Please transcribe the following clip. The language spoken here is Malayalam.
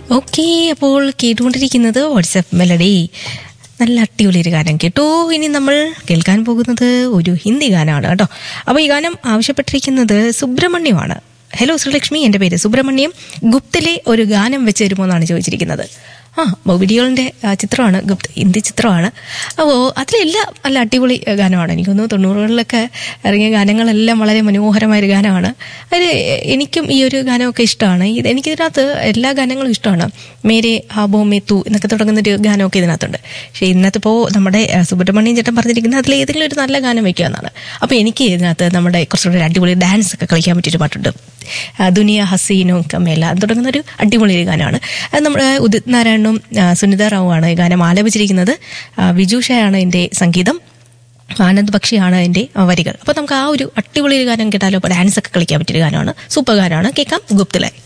ഓക്കെ അപ്പോൾ കേട്ടുകൊണ്ടിരിക്കുന്നത് വാട്സാപ്പ് മെലഡി നല്ല അടിപൊളി ഒരു ഗാനം കേട്ടോ ഇനി നമ്മൾ കേൾക്കാൻ പോകുന്നത് ഒരു ഹിന്ദി ഗാനമാണ് കേട്ടോ അപ്പോൾ ഈ ഗാനം ആവശ്യപ്പെട്ടിരിക്കുന്നത് സുബ്രഹ്മണ്യമാണ് ഹലോ ശ്രീലക്ഷ്മി എൻ്റെ പേര് സുബ്രഹ്മണ്യം ഗുപ്തിലെ ഒരു ഗാനം വെച്ച് തരുമോ എന്നാണ് ചോദിച്ചിരിക്കുന്നത് ആ ബോബിഡിയോളിൻ്റെ ചിത്രമാണ് ഗുപ്ത് ഹിന്ദി ചിത്രമാണ് അപ്പോൾ അതിലെല്ലാം നല്ല അടിപൊളി ആ, ഗാനമാണ് എനിക്ക് തോന്നുന്നു തൊണ്ണൂറുകളിലൊക്കെ ഇറങ്ങിയ ഗാനങ്ങളെല്ലാം വളരെ മനോഹരമായ ഒരു ഗാനമാണ് അതിൽ എനിക്കും ഈ ഒരു ഗാനമൊക്കെ ഇഷ്ടമാണ് ഇത് എനിക്കിതിനകത്ത് എല്ലാ ഗാനങ്ങളും ഇഷ്ടമാണ് മേരെ ഹാബോ മേ തു എന്നൊക്കെ തുടങ്ങുന്ന ഒരു ഗാനമൊക്കെ ഇതിനകത്തുണ്ട് പക്ഷേ ഇതിനകത്ത് ഇപ്പോൾ നമ്മുടെ ആ, സുബ്രഹ്മണ്യം ചേട്ടൻ പറഞ്ഞിരിക്കുന്നത് അതിൽ ഏതെങ്കിലും ഒരു നല്ല ഗാനം വയ്ക്കുക എന്നാണ് അപ്പോൾ എനിക്ക് ഇതിനകത്ത് നമ്മുടെ കുറച്ചുകൂടി ഒരു അടിപൊളി ഡാൻസ് ഒക്കെ കളിക്കാൻ പറ്റിയൊരു പാട്ടുണ്ട് ആ, ദുനിയ ഹസീനോ കമേല അത് തുടങ്ങുന്ന ഒരു അടിപൊളി ഒരു ഗാനമാണ് അത് നമ്മുടെ ഉദിത് നാരായണനും ആ, സുനിത റാവുമാണ് ഈ ഗാനം ആലപിച്ചിരിക്കുന്നത് ആ, വിജുഷയാണ് എൻ്റെ സംഗീതം ആനന്ദ് ബക്ഷിയാണ് എൻ്റെ വരികൾ അപ്പോൾ നമുക്ക് ആ ഒരു അടിപൊളി ഒരു ഗാനം കേട്ടാലോ അപ്പോൾ ഡാൻസ് ഒക്കെ കളിക്കാൻ പറ്റിയൊരു ഗാനമാണ് സൂപ്പർ ഗാനമാണ് കേൾക്കാം ഗുപ്തിലായി